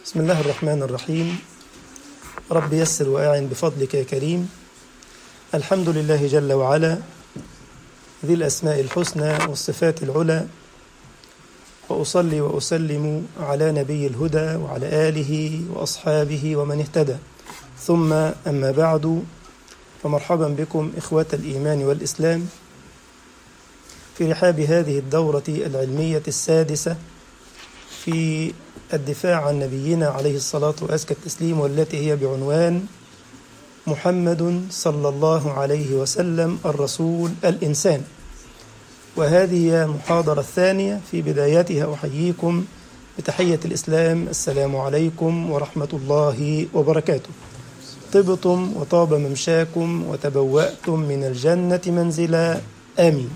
بسم الله الرحمن الرحيم رب يسر وأعن بفضلك يا كريم الحمد لله جل وعلا ذي الأسماء الحسنى والصفات العلى وأصلي وأسلم على نبي الهدى وعلى آله وأصحابه ومن اهتدى ثم أما بعد فمرحبا بكم إخوة الإيمان والإسلام في رحاب هذه الدورة العلمية السادسة في الدفاع عن نبينا عليه الصلاة وأزكى التسليم والتي هي بعنوان محمد صلى الله عليه وسلم الرسول الإنسان وهذه هي المحاضرة الثانية في بدايتها أحييكم بتحية الإسلام السلام عليكم ورحمة الله وبركاته طبتم وطاب ممشاكم وتبوأتم من الجنة منزلا آمين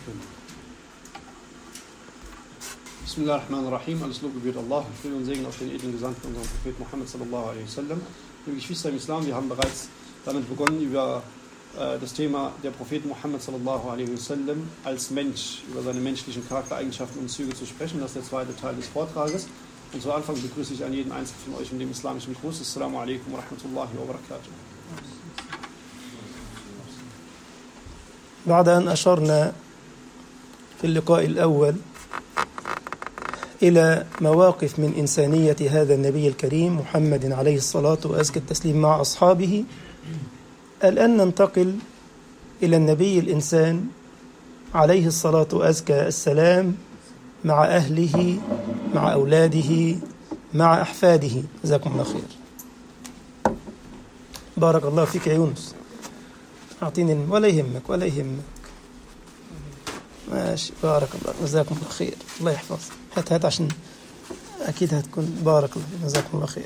بسم الله الرحمن الرحim. Alles Lob gebührt Allah. Friede und Segen auf den edlen Gesandten, unseren Prophet Muhammad sallallahu alaihi wasallam. Liebe Geschwister im Islam, wir haben bereits damit begonnen, über äh, das Thema der Prophet Muhammad sallallahu alaihi wasallam als Mensch, über seine menschlichen Charaktereigenschaften und Züge zu sprechen. Das ist der zweite Teil des Vortrages. Und zu Anfang begrüße ich an jeden Einzelnen von euch in dem islamischen Gruß. Assalamu alaikum wa rahmatullahi wa barakatuh. بعد أن أشرنا في اللقاء الأول إلى مواقف من إنسانية هذا النبي الكريم محمد عليه الصلاة وأزكى التسليم مع أصحابه الآن ننتقل إلى النبي الإنسان عليه الصلاة وأزكى السلام مع أهله مع أولاده مع أحفاده جزاكم الله خير بارك الله فيك يا يونس أعطيني ولا يهمك ولا يهمك ماشي بارك الله جزاكم الله خير الله يحفظك هات هات عشان أكيد هتكون بارك الله جزاكم الله خير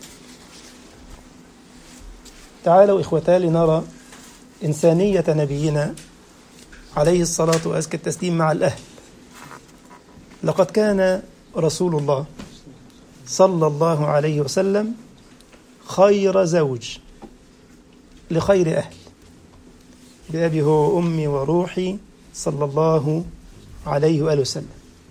تعالوا إخوتا لنرى إنسانية نبينا عليه الصلاة وأزكى التسليم مع الأهل لقد كان رسول الله صلى الله عليه وسلم خير زوج لخير أهل بأبي هو أمي وروحي صلى الله عليه وآله وسلم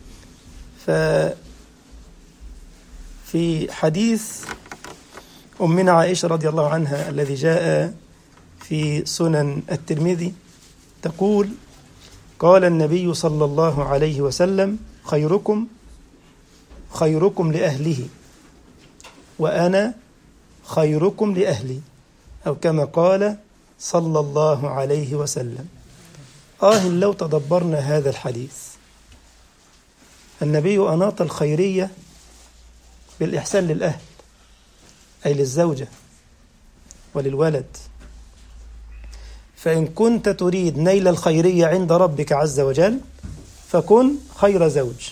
ففي حديث أمنا عائشة رضي الله عنها الذي جاء في سنن الترمذي تقول قال النبي صلى الله عليه وسلم خيركم خيركم لأهله وأنا خيركم لأهلي أو كما قال صلى الله عليه وسلم آه لو تدبرنا هذا الحديث النبي أناط الخيرية بالإحسان للأهل أي للزوجة وللولد فإن كنت تريد نيل الخيرية عند ربك عز وجل فكن خير زوج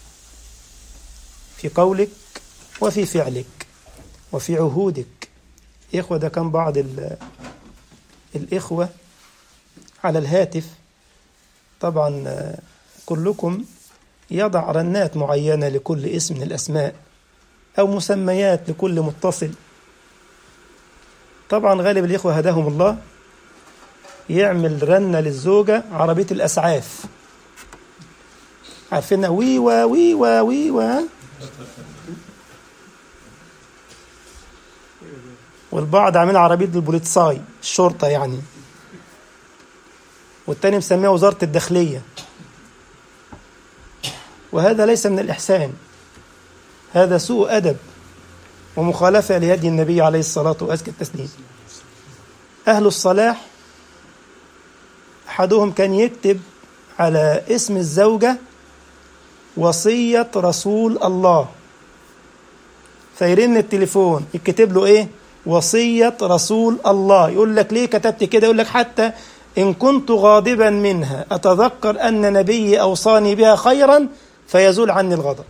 في قولك وفي فعلك وفي عهودك إخوة ده كان بعض الإخوة على الهاتف طبعا كلكم يضع رنات معينة لكل اسم من الأسماء أو مسميات لكل متصل طبعا غالب الإخوة هداهم الله يعمل رنة للزوجة عربية الأسعاف عارفينها وي وا وي وا وي وا والبعض عاملها عربية البوليتساي الشرطة يعني والتاني مسميها وزارة الداخلية وهذا ليس من الإحسان هذا سوء أدب ومخالفة لهدي النبي عليه الصلاة وأزكى التسليم أهل الصلاح أحدهم كان يكتب على اسم الزوجة وصية رسول الله فيرن التليفون يكتب له إيه وصية رسول الله يقول لك ليه كتبت كده يقول لك حتى إن كنت غاضبا منها أتذكر أن نبيي أوصاني بها خيرا فيزول عني الغضب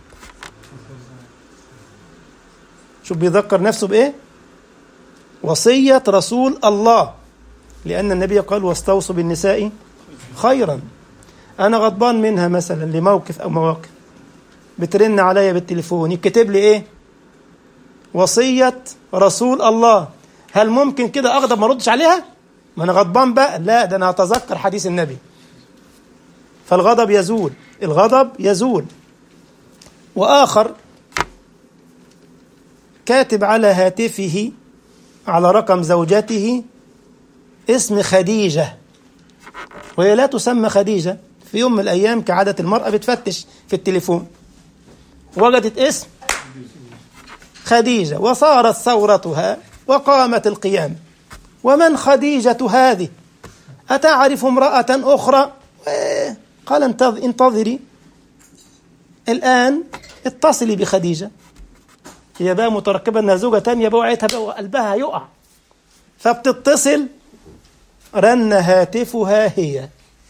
شوف بيذكر نفسه بإيه وصية رسول الله لأن النبي قال واستوصوا بالنساء خيرا أنا غضبان منها مثلا لموقف أو مواقف بترن عليا بالتليفون يكتب لي إيه وصية رسول الله هل ممكن كده أغضب ما أردش عليها ما أنا غضبان بقى لا ده أنا أتذكر حديث النبي فالغضب يزول الغضب يزول وآخر كاتب على هاتفه على رقم زوجته اسم خديجة وهي لا تسمى خديجة في يوم من الأيام كعادة المرأة بتفتش في التليفون وجدت اسم خديجة وصارت ثورتها وقامت القيام ومن خديجة هذه أتعرف امرأة أخرى قال انتظري الآن اتصلي بخديجة هي بقى متركبة انها زوجة تانية بقى وعيتها بقى قلبها يقع فبتتصل رن هاتفها هي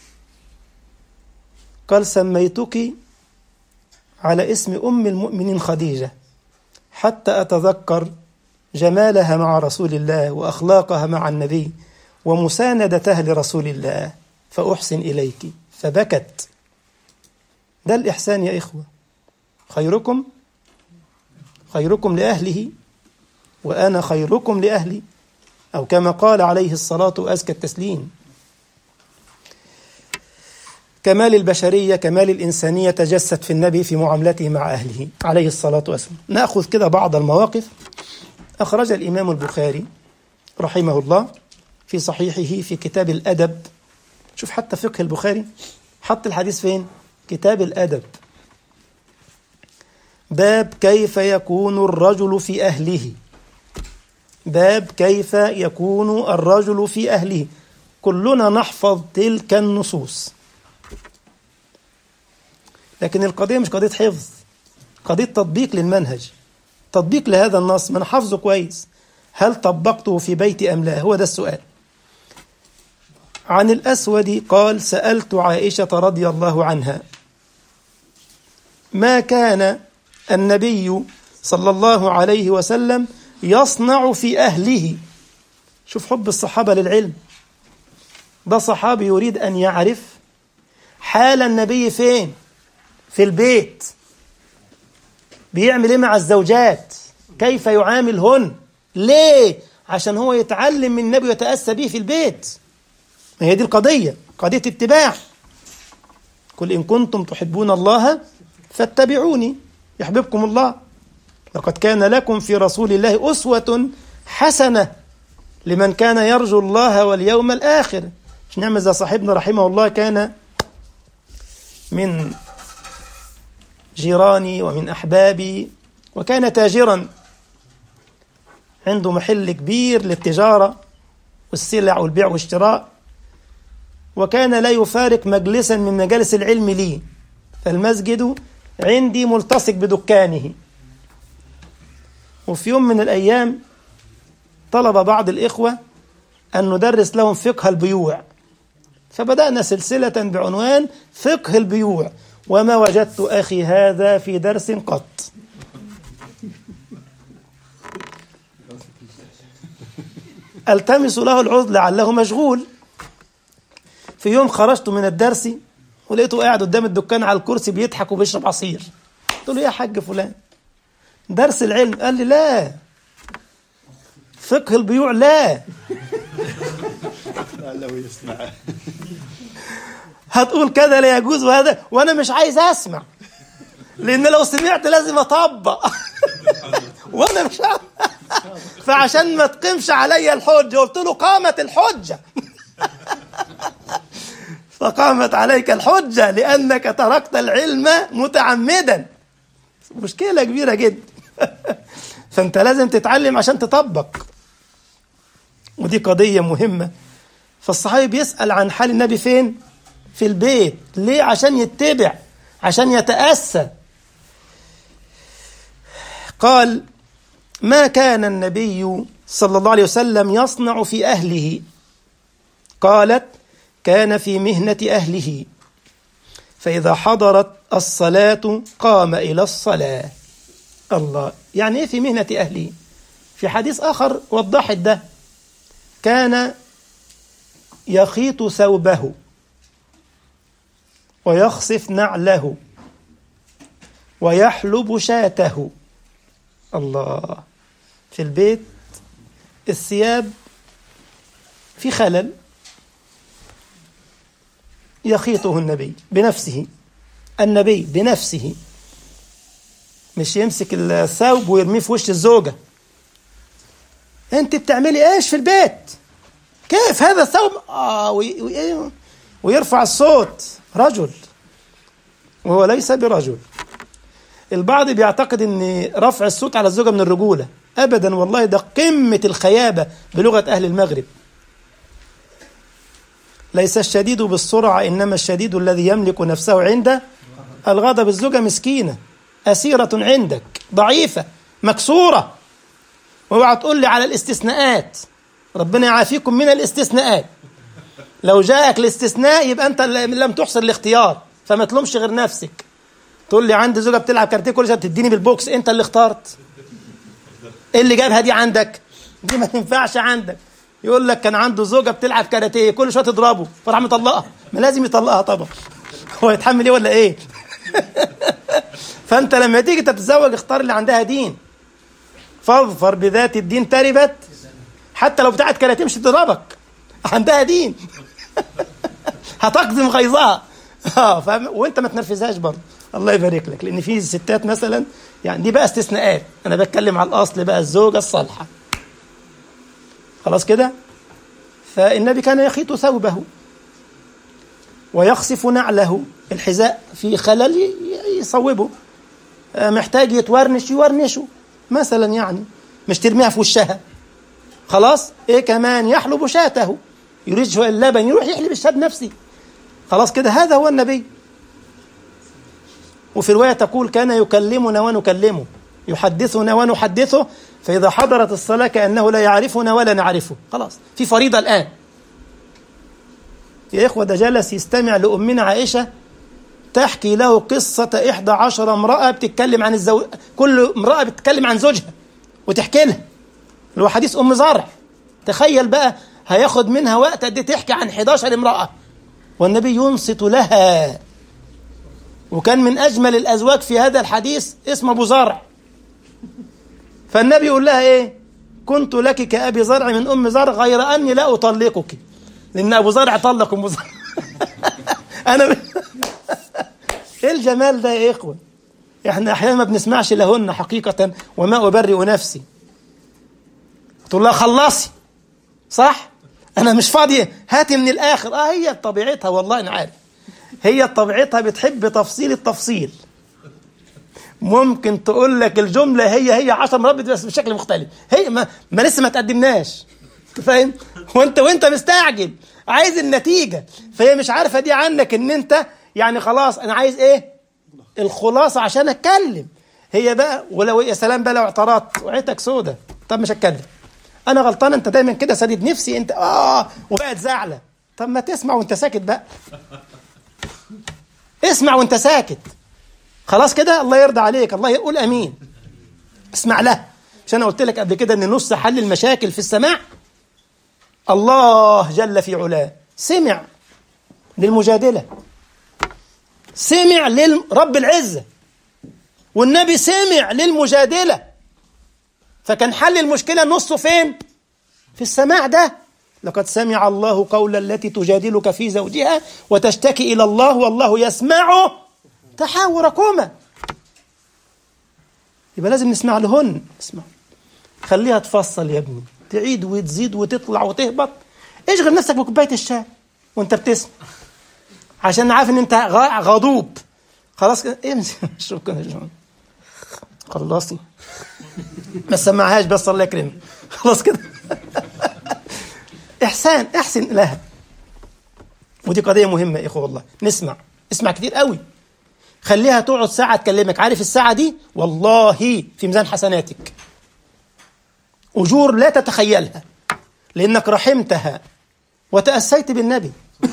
قال سميتك على اسم أم المؤمنين خديجة حتى أتذكر جمالها مع رسول الله وأخلاقها مع النبي ومساندتها لرسول الله فأحسن إليك فبكت ده الإحسان يا إخوة خيركم خيركم لأهله وأنا خيركم لأهلي أو كما قال عليه الصلاة وأزكى التسليم كمال البشرية كمال الإنسانية تجسد في النبي في معاملته مع أهله عليه الصلاة والسلام نأخذ كده بعض المواقف أخرج الإمام البخاري رحمه الله في صحيحه في كتاب الأدب شوف حتى فقه البخاري حط الحديث فين كتاب الأدب باب كيف يكون الرجل في أهله باب كيف يكون الرجل في أهله كلنا نحفظ تلك النصوص لكن القضية مش قضية حفظ قضية تطبيق للمنهج تطبيق لهذا النص من حفظه كويس هل طبقته في بيتي أم لا هو ده السؤال عن الأسود قال سألت عائشة رضي الله عنها ما كان النبي صلى الله عليه وسلم يصنع في أهله شوف حب الصحابة للعلم ده صحابي يريد أن يعرف حال النبي فين في البيت بيعمل ايه مع الزوجات كيف يعاملهن ليه عشان هو يتعلم من النبي ويتأسى به في البيت ما هي دي القضية قضية اتباع قل إن كنتم تحبون الله فاتبعوني يحببكم الله لقد كان لكم في رسول الله أسوة حسنة لمن كان يرجو الله واليوم الآخر مش نعمل زي صاحبنا رحمه الله كان من جيراني ومن أحبابي وكان تاجرا عنده محل كبير للتجارة والسلع والبيع والشراء وكان لا يفارق مجلسا من مجالس العلم لي فالمسجد عندي ملتصق بدكانه وفي يوم من الأيام طلب بعض الإخوة أن ندرس لهم فقه البيوع فبدأنا سلسلة بعنوان فقه البيوع وما وجدت أخي هذا في درس قط التمس له العذر لعله مشغول في يوم خرجت من الدرس ولقيته قاعد قدام الدكان على الكرسي بيضحك وبيشرب عصير قلت له يا حاج فلان درس العلم قال لي لا فقه البيوع لا لعله يسمع هتقول كذا لا يجوز وهذا وانا مش عايز اسمع لان لو سمعت لازم اطبق وانا مش عارف. فعشان ما تقيمش عليا الحجه قلت له قامت الحجه فقامت عليك الحجه لانك تركت العلم متعمدا مشكله كبيره جدا فانت لازم تتعلم عشان تطبق ودي قضيه مهمه فالصحابي بيسال عن حال النبي فين في البيت ليه عشان يتبع عشان يتاسى قال ما كان النبي صلى الله عليه وسلم يصنع في اهله قالت كان في مهنه اهله فاذا حضرت الصلاه قام الى الصلاه الله يعني ايه في مهنه اهله في حديث اخر وضحت ده كان يخيط ثوبه ويخصف نعله ويحلب شاته الله في البيت الثياب في خلل يخيطه النبي بنفسه النبي بنفسه مش يمسك الثوب ويرميه في وش الزوجة انت بتعملي ايش في البيت كيف هذا الثوب آه وي وي ويرفع الصوت رجل وهو ليس برجل البعض بيعتقد ان رفع الصوت على الزوجه من الرجوله ابدا والله ده قمه الخيابه بلغه اهل المغرب ليس الشديد بالسرعه انما الشديد الذي يملك نفسه عند الغضب الزوجه مسكينه اسيره عندك ضعيفه مكسوره واوعى تقول لي على الاستثناءات ربنا يعافيكم من الاستثناءات لو جاءك الاستثناء يبقى انت لم تحصل الاختيار فما تلومش غير نفسك تقول لي عندي زوجه بتلعب كاراتيه كل شويه بتديني بالبوكس انت اللي اخترت ايه اللي جابها دي عندك دي ما تنفعش عندك يقول لك كان عنده زوجه بتلعب كاراتيه كل شويه تضربه فراح مطلقها ما لازم يطلقها طبعا هو يتحمل ايه ولا ايه فانت لما تيجي تتزوج اختار اللي عندها دين فاظفر بذات الدين تربت حتى لو بتاعت كاراتيه مش تضربك عندها دين هتقدم غيظها اه فاهم وانت ما تنرفزهاش برضه الله يبارك لك لان في ستات مثلا يعني دي بقى استثناءات انا بتكلم على الاصل بقى الزوجه الصالحه خلاص كده فالنبي كان يخيط ثوبه ويخصف نعله الحذاء في خلل يصوبه محتاج يتورنش يورنشه مثلا يعني مش ترميها في وشها خلاص ايه كمان يحلب شاته يريد شويه اللبن يروح يحلب الشاة نفسي خلاص كده هذا هو النبي وفي رواية تقول كان يكلمنا ونكلمه يحدثنا ونحدثه فإذا حضرت الصلاة كأنه لا يعرفنا ولا نعرفه خلاص في فريضة الآن يا إخوة ده جلس يستمع لأمنا عائشة تحكي له قصة إحدى عشر امرأة بتتكلم عن الزوج كل امرأة بتتكلم عن زوجها وتحكي لها اللي هو حديث أم زرع تخيل بقى هياخد منها وقت قد تحكي عن 11 امرأة والنبي ينصت لها وكان من أجمل الأزواج في هذا الحديث اسمه أبو زرع فالنبي يقول لها إيه كنت لك كأبي زرع من أم زرع غير أني لا أطلقك لأن أبو زرع طلق أم زرع أنا ب... إيه الجمال ده يا إخوة إحنا أحيانا ما بنسمعش لهن حقيقة وما أبرئ نفسي تقول لها خلصي صح أنا مش فاضي هاتي من الآخر آه هي طبيعتها والله أنا عارف هي طبيعتها بتحب تفصيل التفصيل ممكن تقول لك الجملة هي هي 10 مرات بس بشكل مختلف هي ما, ما لسه ما تقدمناش فاهم وانت وانت مستعجل عايز النتيجة فهي مش عارفة دي عنك ان انت يعني خلاص انا عايز ايه الخلاصة عشان اتكلم هي بقى ولو يا سلام بقى لو اعترضت وعيتك سودة طب مش هتكلم انا غلطان انت دايما كده سديد نفسي انت اه وبقت زعلة طب ما تسمع وانت ساكت بقى اسمع وانت ساكت خلاص كده الله يرضى عليك الله يقول امين اسمع له مش انا قلت لك قبل كده ان نص حل المشاكل في السماع الله جل في علاه سمع للمجادله سمع لرب العزه والنبي سمع للمجادله فكان حل المشكله نصه فين في السماع ده لقد سمع الله قول التي تجادلك في زوجها وتشتكي إلى الله والله يسمع تحاوركما يبقى لازم نسمع لهن اسمع خليها تفصل يا ابني تعيد وتزيد وتطلع وتهبط اشغل نفسك بكوبايه الشاي وانت بتسمع عشان عارف ان انت غضوب خلاص كده امسك شكرا يا جماعه خلصي ما تسمعهاش بس الله يكرمك خلاص كده إحسان أحسن لها ودي قضية مهمة يا إخوة والله نسمع اسمع كتير قوي خليها تقعد ساعة تكلمك عارف الساعة دي والله في ميزان حسناتك أجور لا تتخيلها لأنك رحمتها وتأسيت بالنبي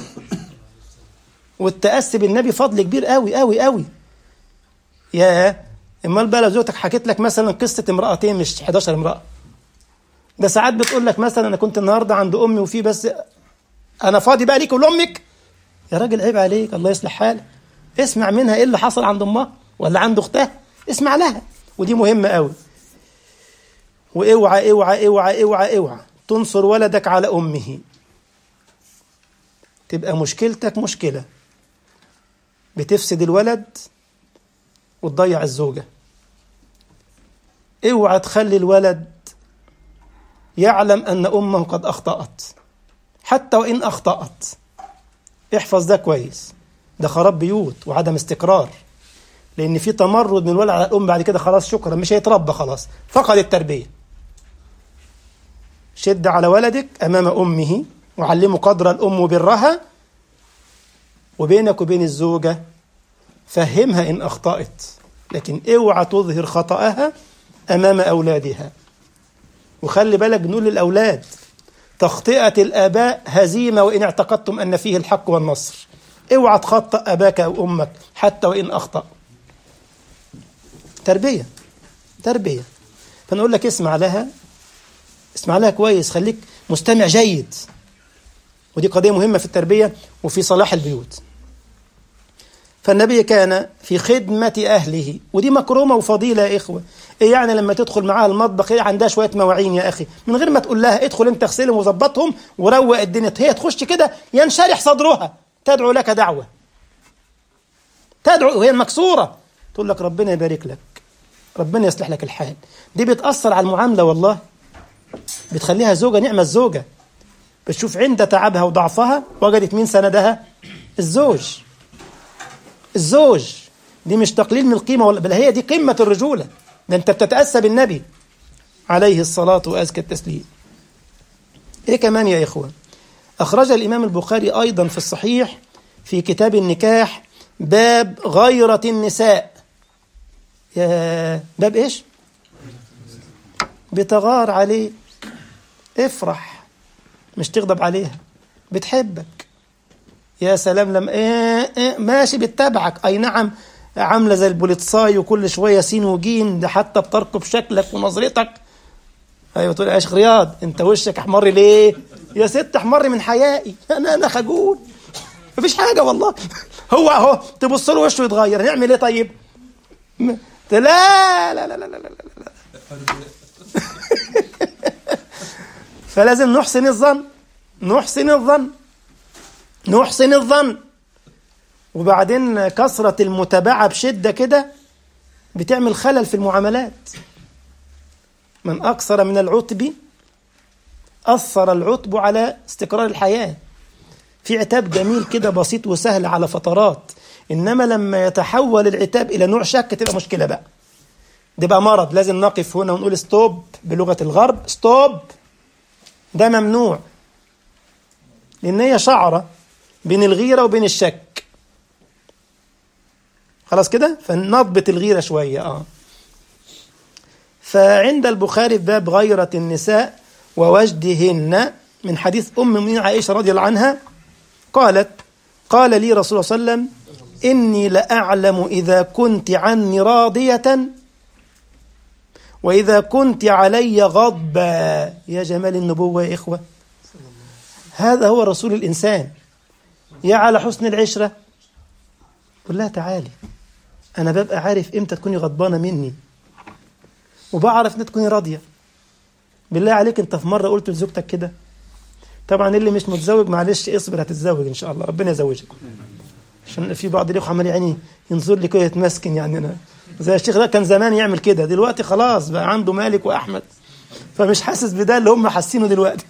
والتأسي بالنبي فضل كبير قوي قوي قوي يا امال بقى لو زوجتك حكيت لك مثلا قصة امرأتين مش 11 امرأة ده ساعات بتقول لك مثلا انا كنت النهارده عند امي وفي بس انا فاضي بقى ليك ولامك يا راجل عيب عليك الله يصلح حالك اسمع منها ايه اللي حصل عند امها ولا عند اختها اسمع لها ودي مهمه قوي واوعى اوعى اوعى اوعى اوعى تنصر ولدك على امه تبقى مشكلتك مشكله بتفسد الولد وتضيع الزوجه اوعى تخلي الولد يعلم أن أمه قد أخطأت حتى وإن أخطأت احفظ ده كويس ده خراب بيوت وعدم استقرار لأن في تمرد من الولد على الأم بعد كده خلاص شكرا مش هيتربى خلاص فقد التربية شد على ولدك أمام أمه وعلمه قدر الأم وبرها وبينك وبين الزوجة فهمها إن أخطأت لكن اوعى تظهر خطأها أمام أولادها وخلي بالك نقول للأولاد تخطئة الآباء هزيمة وإن اعتقدتم أن فيه الحق والنصر اوعى تخطأ أباك أو أمك حتى وإن أخطأ تربية تربية فنقول لك اسمع لها اسمع لها كويس خليك مستمع جيد ودي قضية مهمة في التربية وفي صلاح البيوت فالنبي كان في خدمة أهله ودي مكرومة وفضيلة يا إخوة إيه يعني لما تدخل معاها المطبخ إيه عندها شوية مواعين يا أخي من غير ما تقول لها ادخل أنت اغسلهم وظبطهم وروق الدنيا هي تخش كده ينشرح صدرها تدعو لك دعوة تدعو وهي المكسورة تقول لك ربنا يبارك لك ربنا يصلح لك الحال دي بتأثر على المعاملة والله بتخليها زوجة نعمة الزوجة بتشوف عند تعبها وضعفها وجدت مين سندها الزوج الزوج دي مش تقليل من القيمة ولا بل هي دي قمة الرجولة ده انت بتتأسى بالنبي عليه الصلاة وأزكى التسليم ايه كمان يا إخوة أخرج الإمام البخاري أيضا في الصحيح في كتاب النكاح باب غيرة النساء يا باب إيش بتغار عليه افرح مش تغضب عليها بتحبك يا سلام لما إيه إيه ماشي بتتابعك اي نعم عامله زي البوليتصاي وكل شويه سين وجيم ده حتى بترقب شكلك ونظرتك ايوه تقول يا شيخ رياض انت وشك احمر ليه يا ست احمر من حيائي انا انا خجول مفيش حاجه والله هو اهو تبص له وشه يتغير هنعمل ايه طيب م- لا لا لا لا لا لا لا لا فلازم نحسن الظن نحسن الظن نحسن الظن وبعدين كثرة المتابعة بشدة كده بتعمل خلل في المعاملات من أكثر من العتب أثر العتب على استقرار الحياة في عتاب جميل كده بسيط وسهل على فترات إنما لما يتحول العتاب إلى نوع شك تبقى مشكلة بقى ده بقى مرض لازم نقف هنا ونقول ستوب بلغة الغرب ستوب ده ممنوع لأن هي شعرة بين الغيرة وبين الشك خلاص كده فنضبط الغيرة شوية اه فعند البخاري في باب غيرة النساء ووجدهن من حديث أم المؤمنين عائشة رضي الله عنها قالت قال لي رسول الله صلى الله عليه وسلم إني لأعلم إذا كنت عني راضية وإذا كنت علي غضبا يا جمال النبوة يا إخوة هذا هو رسول الإنسان يا على حسن العشرة قل لها تعالي أنا ببقى عارف إمتى تكوني غضبانة مني وبعرف إن تكوني راضية بالله عليك أنت في مرة قلت لزوجتك كده طبعا اللي مش متزوج معلش اصبر هتتزوج إن شاء الله ربنا يزوجك عشان في بعض الإخوة عمال يعني ينظر لي كده يتمسكن يعني أنا زي الشيخ ده كان زمان يعمل كده دلوقتي خلاص بقى عنده مالك وأحمد فمش حاسس بده اللي هم حاسينه دلوقتي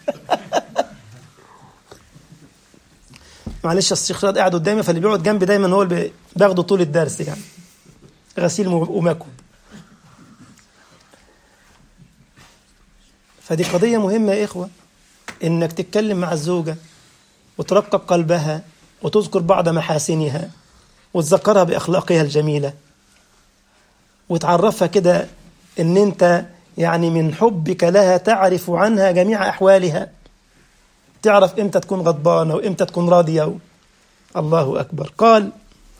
معلش الشيخ رياض قاعد قدامي فاللي بيقعد جنبي دايما هو اللي باخده طول الدرس يعني غسيل ومكوى فدي قضية مهمة يا إخوة إنك تتكلم مع الزوجة وترقق قلبها وتذكر بعض محاسنها وتذكرها بأخلاقها الجميلة وتعرفها كده إن أنت يعني من حبك لها تعرف عنها جميع أحوالها تعرف إمتى تكون غضبانة وإمتى تكون راضية و... الله أكبر قال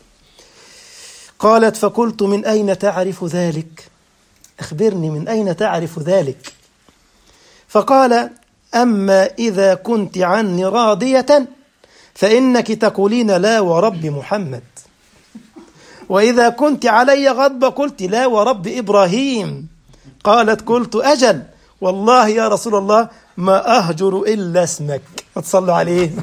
قالت فقلت من أين تعرف ذلك أخبرني من أين تعرف ذلك فقال أما إذا كنت عني راضية فإنك تقولين لا ورب محمد وإذا كنت علي غضب قلت لا ورب إبراهيم قالت قلت أجل والله يا رسول الله ما أهجر إلا اسمك تصلوا عليه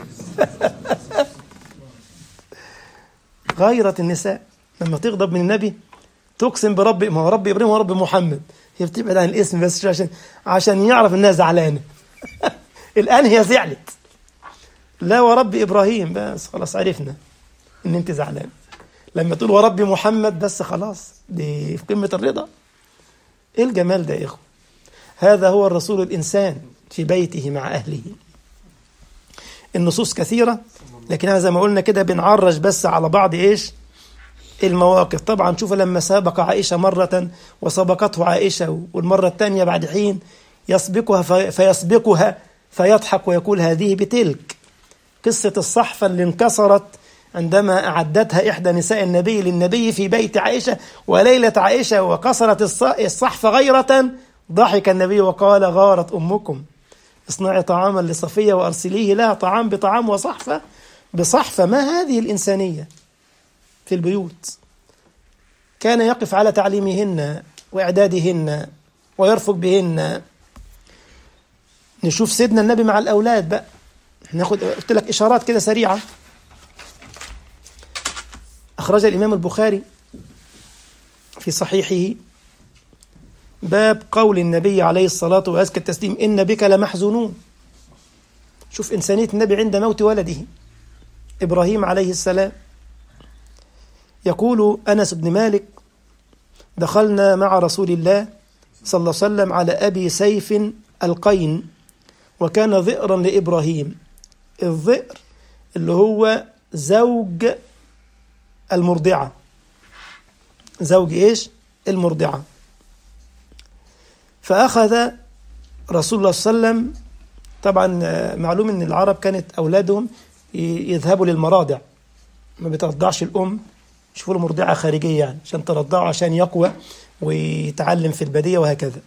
غيرة النساء لما تغضب من النبي تقسم برب ما هو رب إبراهيم ورب محمد هي بتبعد عن الاسم بس عشان عشان يعرف انها زعلانه الان هي زعلت لا ورب ابراهيم بس خلاص عرفنا ان انت زعلان لما تقول ورب محمد بس خلاص دي في قمه الرضا ايه الجمال ده يا اخوه هذا هو الرسول الانسان في بيته مع اهله النصوص كثيره لكن زي ما قلنا كده بنعرج بس على بعض ايش المواقف طبعا شوف لما سبق عائشة مرة وسبقته عائشة والمرة الثانية بعد حين يسبقها في فيسبقها فيضحك ويقول هذه بتلك قصة الصحفة اللي انكسرت عندما أعدتها إحدى نساء النبي للنبي في بيت عائشة وليلة عائشة وكسرت الصحفة غيرة ضحك النبي وقال غارت أمكم اصنعي طعاما لصفية وأرسليه لها طعام بطعام وصحفة بصحفة ما هذه الإنسانية في البيوت كان يقف على تعليمهن وإعدادهن ويرفق بهن نشوف سيدنا النبي مع الأولاد بقى ناخد قلت لك إشارات كده سريعة أخرج الإمام البخاري في صحيحه باب قول النبي عليه الصلاة وأزكى التسليم إن بك لمحزونون شوف إنسانية النبي عند موت ولده إبراهيم عليه السلام يقول أنس بن مالك دخلنا مع رسول الله صلى الله عليه وسلم على أبي سيف القين وكان ذئرا لإبراهيم الذئر اللي هو زوج المرضعة زوج إيش المرضعة فأخذ رسول الله صلى الله عليه وسلم طبعا معلوم ان العرب كانت اولادهم يذهبوا للمراضع ما بترضعش الام يشوفوا له مرضعه خارجيه يعني عشان ترضعه عشان يقوى ويتعلم في البديه وهكذا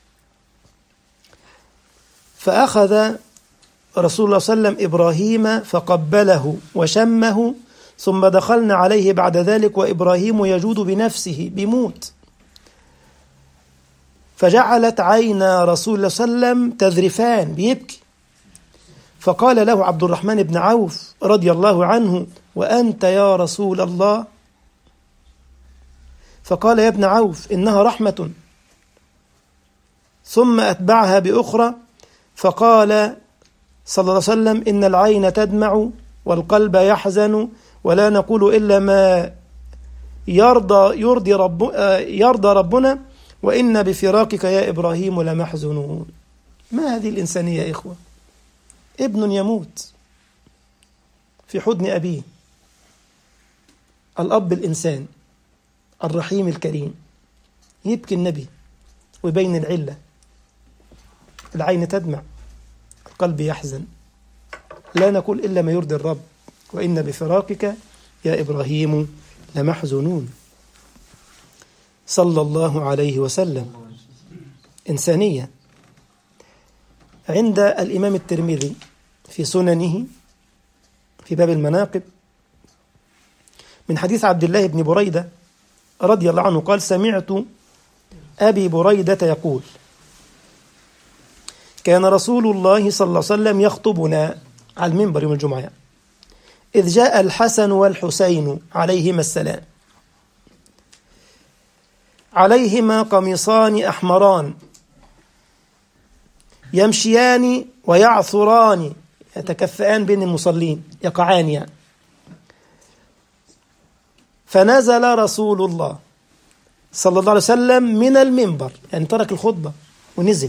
فاخذ رسول الله صلى الله عليه وسلم ابراهيم فقبله وشمه ثم دخلنا عليه بعد ذلك وابراهيم يجود بنفسه بيموت فجعلت عينا رسول الله صلى الله عليه وسلم تذرفان بيبكي فقال له عبد الرحمن بن عوف رضي الله عنه وأنت يا رسول الله فقال يا ابن عوف إنها رحمة ثم أتبعها بأخرى فقال صلى الله عليه وسلم إن العين تدمع والقلب يحزن ولا نقول إلا ما يرضى يرضي رب يرضى ربنا وإن بفراقك يا إبراهيم لمحزونون ما هذه الإنسانية يا إخوة ابن يموت في حضن أبيه الأب الإنسان الرحيم الكريم يبكي النبي ويبين العلة العين تدمع القلب يحزن لا نقول إلا ما يرضي الرب وإن بفراقك يا إبراهيم لمحزونون صلى الله عليه وسلم إنسانية عند الإمام الترمذي في سننه في باب المناقب من حديث عبد الله بن بريدة رضي الله عنه قال سمعت أبي بريدة يقول كان رسول الله صلى الله عليه وسلم يخطبنا على المنبر يوم الجمعة إذ جاء الحسن والحسين عليهما السلام عليهما قميصان أحمران يمشيان ويعثران يتكفئان بين المصلين يقعان يعني فنزل رسول الله صلى الله عليه وسلم من المنبر يعني ترك الخطبة ونزل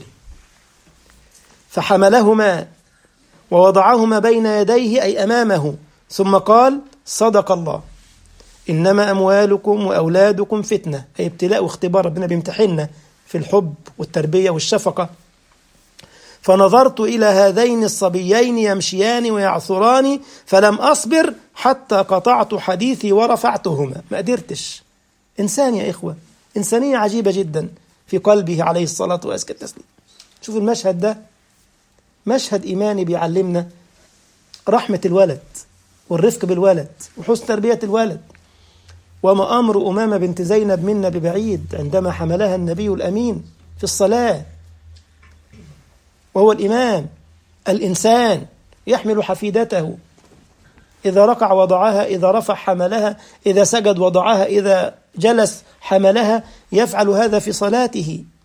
فحملهما ووضعهما بين يديه أي أمامه ثم قال صدق الله إنما أموالكم وأولادكم فتنة أي ابتلاء واختبار ربنا بيمتحننا في الحب والتربية والشفقة فنظرت إلى هذين الصبيين يمشيان ويعثران فلم أصبر حتى قطعت حديثي ورفعتهما ما قدرتش إنسان يا إخوة إنسانية عجيبة جدا في قلبه عليه الصلاة وأزكى التسليم شوف المشهد ده مشهد إيماني بيعلمنا رحمة الولد والرفق بالولد وحسن تربية الولد وما أمر أمامة بنت زينب منا ببعيد عندما حملها النبي الأمين في الصلاة وهو الإمام الإنسان يحمل حفيدته إذا ركع وضعها إذا رفع حملها إذا سجد وضعها إذا جلس حملها يفعل هذا في صلاته